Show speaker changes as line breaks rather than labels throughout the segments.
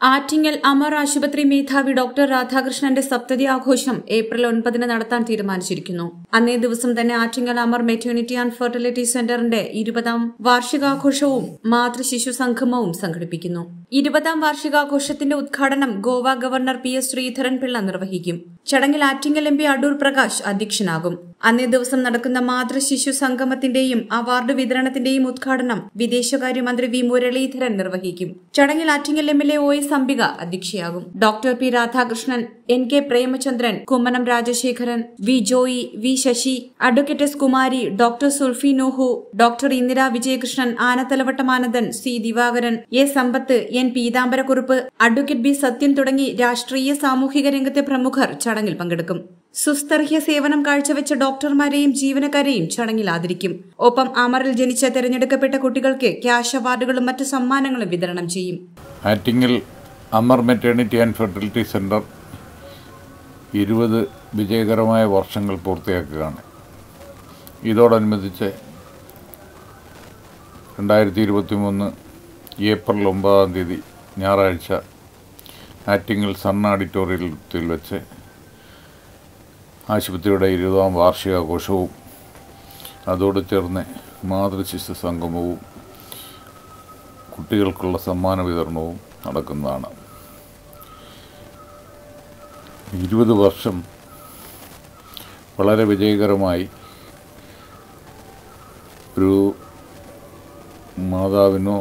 ആറ്റിങ്ങൽ അമർ ആശുപത്രി മേധാവി ഡോക്ടർ രാധാകൃഷ്ണന്റെ സപ്തതി ആഘോഷം ഏപ്രിൽ ഒൻപതിന് നടത്താൻ തീരുമാനിച്ചിരിക്കുന്നു അന്നേ ദിവസം തന്നെ Attingal Amar maternity and fertility സെന്ററിന്റെ ഇരുപതാം വാർഷികാഘോഷവും മാതൃശിശു സംഗമവും സംഘടിപ്പിക്കുന്നു ഇരുപതാം വാർഷികാഘോഷത്തിന്റെ ഉദ്ഘാടനം Goa governor P S Sreedharan Pillai നിർവഹിക്കും ചടങ്ങിൽ ആറ്റിങ്ങൽ എം പി അടൂർ പ്രകാശ് അധ്യക്ഷനാകും അന്നേ ദിവസം നടക്കുന്ന മാതൃശിശു സംഗമത്തിന്റെയും അവാർഡ് വിതരണത്തിന്റെയും ഉദ്ഘാടനം വിദേശകാര്യമന്ത്രി വി മുരളീധരൻ നിർവഹിക്കും ചടങ്ങിൽ Attingal M L A O S Ambika അധ്യക്ഷയാകും doctor P Radhakrishnan N K Premachandran Kummanam Rajasekharan V Joy V Sasi advocate S Kumari doctor Sulfi Noohu doctor Indira Vijayakrishnan Anathalavattom Anandan C Divakaran A Sampath N Peethambara Kurup advocate B Sathyan തുടങ്ങി രാഷ്ട്രീയ സാമൂഹിക രംഗത്തെ പ്രമുഖർ ചടങ്ങിൽ പങ്കെടുക്കും സുസ്തർഹ്യ സേവനം കാഴ്ചവെച്ച ഡോക്ടർമാരെയും ജീവനക്കാരെയും ചടങ്ങിൽ ആദരിക്കും ഒപ്പം അമറിൽ ജനിച്ച തെരഞ്ഞെടുക്കപ്പെട്ട കുട്ടികൾക്ക് ക്യാഷ് അവാർഡുകളും മറ്റു സമ്മാനങ്ങളും വിതരണം ചെയ്യും
Attingal Amar maternity and fertility centre ഇരുപത് വിജയകരമായ വർഷങ്ങൾ പൂർത്തിയാക്കുകയാണ് ഇതോടനുബന്ധിച്ച് രണ്ടായിരത്തി ഇരുപത്തി മൂന്ന് ഏപ്രിൽ ഒമ്പതാം തീയതി ഞായറാഴ്ച ആറ്റിങ്ങൽ സൺ ഓഡിറ്റോറിയത്തിൽ വെച്ച് ആശുപത്രിയുടെ ഇരുപതാം വാർഷികാഘോഷവും അതോട് ചേർന്ന് മാതൃശിശു സംഗമവും കുട്ടികൾക്കുള്ള സമ്മാന വിതരണവും നടക്കുന്നതാണ് ഇരുപത് വർഷം വളരെ വിജയകരമായി ഒരു മാതാവിനോ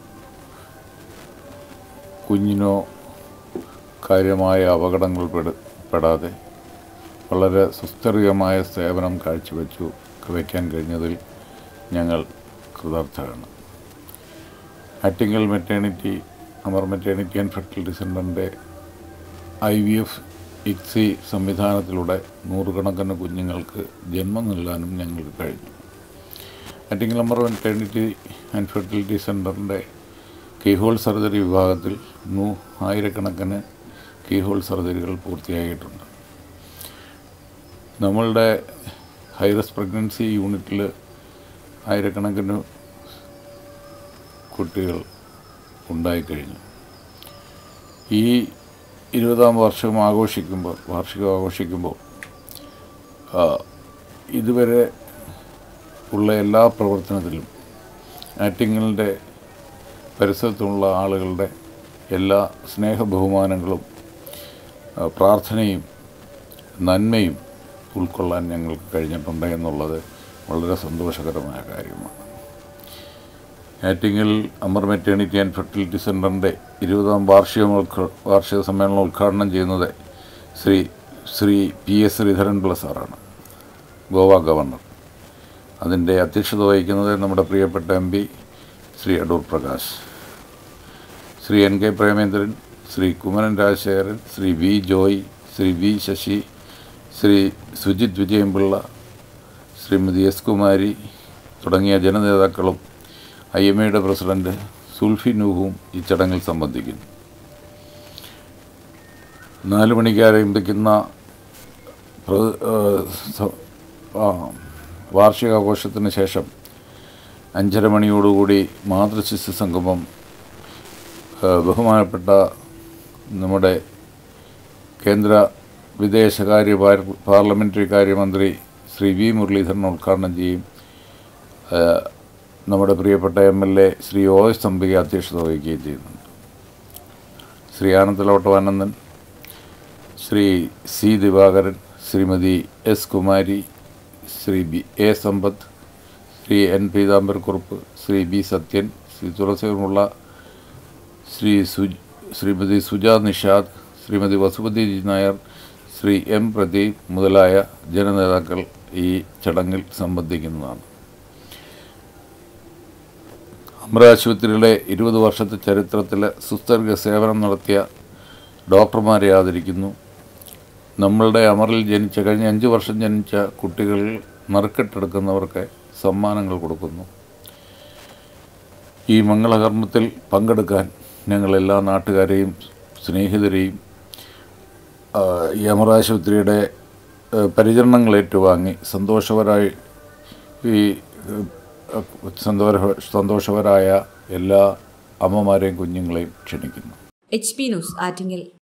കുഞ്ഞിനോ കാര്യമായ അപകടങ്ങൾ പെട പെടാതെ വളരെ സുസ്ഥിരമായ സേവനം കാഴ്ചവെച്ചു വയ്ക്കാൻ കഴിഞ്ഞതിൽ ഞങ്ങൾ കൃതാർത്ഥരാണ് Attingal maternity Amar maternity and fertility സെൻ്ററിൻ്റെ ഐ വി എഫ് ഇക്സി സംവിധാനത്തിലൂടെ നൂറുകണക്കിന് കുഞ്ഞുങ്ങൾക്ക് ജന്മം നൽകാനും ഞങ്ങൾക്ക് കഴിഞ്ഞു Attingal Amar maternity and fertility സെൻ്ററിൻ്റെ കീഹോൾ സർജറി വിഭാഗത്തിൽ നൂ ആയിരക്കണക്കിന് കീഹോൾ സർജറികൾ പൂർത്തിയായിട്ടുണ്ട് നമ്മളുടെ ഹൈറസ് പ്രഗ്നൻസി യൂണിറ്റിൽ ആയിരക്കണക്കിന് കുട്ടികൾ ഉണ്ടായിക്കഴിഞ്ഞു ഈ ഇരുപതാം വർഷം ആഘോഷിക്കുമ്പോൾ വാർഷികം ആഘോഷിക്കുമ്പോൾ ആ, ഇതുവരെ ഉള്ള എല്ലാ പ്രവർത്തനത്തിലും ആറ്റിങ്ങലിൻ്റെ പരിസരത്തുള്ള ആളുകളുടെ എല്ലാ സ്നേഹ ബഹുമാനങ്ങളും ആ, പ്രാർത്ഥനയും നന്മയും ഉൾക്കൊള്ളാൻ ഞങ്ങൾക്ക് കഴിഞ്ഞിട്ടുണ്ട് എന്നുള്ളത് വളരെ സന്തോഷകരമായ കാര്യമാണ് Attingal Amar maternity and fertility സെൻ്ററിൻ്റെ ഇരുപതാം വാർഷിക ഉദ്ഘ- വാർഷിക സമ്മേളനം ഉദ്ഘാടനം ചെയ്യുന്നത് ശ്രീ ശ്രീ പി എസ് ശ്രീധരൻ പിള്ള സാറാണ് ഗോവ ഗവർണർ അതിൻ്റെ അധ്യക്ഷത വഹിക്കുന്നത് നമ്മുടെ പ്രിയപ്പെട്ട M P Shri Adoor Prakash Shri N K Premendran Shri Kumaran Rajasekharan Shri V Joy Shri V Sasi Shri Sujith Vijayan Pillai Shrimati S Kumari തുടങ്ങിയ ജനനേതാക്കളും ഐ എം എയുടെ പ്രസിഡന്റ് സുൽഫി നൂഹും ഈ ചടങ്ങിൽ സംബന്ധിക്കുന്നു നാല് മണിക്ക് ആരംഭിക്കുന്ന പ്ര- ആ, സ- ആ, വാർഷികാഘോഷത്തിന് ശേഷം അഞ്ചര മണിയോടുകൂടി മാതൃശിശു സംഗമം ആ, ബഹുമാനപ്പെട്ട നമ്മുടെ കേന്ദ്ര വിദേശകാര്യ പാർ- പാർലമെൻ്ററി കാര്യമന്ത്രി ശ്രീ വി മുരളീധരൻ ഉദ്ഘാടനം ചെയ്യും ആ, നമ്മുടെ പ്രിയപ്പെട്ട M L A Shri O S Thambika അധ്യക്ഷത വഹിക്കുകയും ചെയ്യുന്നുണ്ട് ശ്രീ ആനന്ദലോട്ടവാനന്ദൻ Shri C Divakaran Shrimati S Kumari Shri B A Sampath Shri N Peethambara Kurup Shri B Sathyan Shri തുളസിമുള്ള ശ്രീ സു ശ്രീമതി സുജ നിഷാദ് ശ്രീമതി വസുപതി ജി നായർ ശ്രീ എം പ്രദീപ് മുതലായ ജനനേതാക്കൾ ഈ ചടങ്ങിൽ സംബന്ധിക്കുന്നതാണ് അമൃത ആശുപത്രിയിലെ ഇരുപത് വർഷത്തെ ചരിത്രത്തിൽ സുസ്ഥിര സേവനം നടത്തിയ ഡോക്ടർമാരെ ആദരിക്കുന്നു നമ്മളുടെ അമറിൽ ജനിച്ച കഴിഞ്ഞ അഞ്ച് വർഷം ജനിച്ച കുട്ടികൾ നറുക്കെട്ടെടുക്കുന്നവർക്ക് സമ്മാനങ്ങൾ കൊടുക്കുന്നു ഈ മംഗളകർമ്മത്തിൽ പങ്കെടുക്കാൻ ഞങ്ങൾ എല്ലാ നാട്ടുകാരെയും സ്നേഹിതരെയും ആ, ഈ അമറാശുപത്രിയുടെ ആ, പരിചരണങ്ങൾ ഏറ്റുവാങ്ങി സന്തോഷവരായി ഈ സന്തോഷ സന്തോഷവരായ എല്ലാ അമ്മമാരെയും കുഞ്ഞുങ്ങളെയും ക്ഷണിക്കുന്നു
എച്ച് പി ന്യൂസ് ആറ്റിങ്ങൽ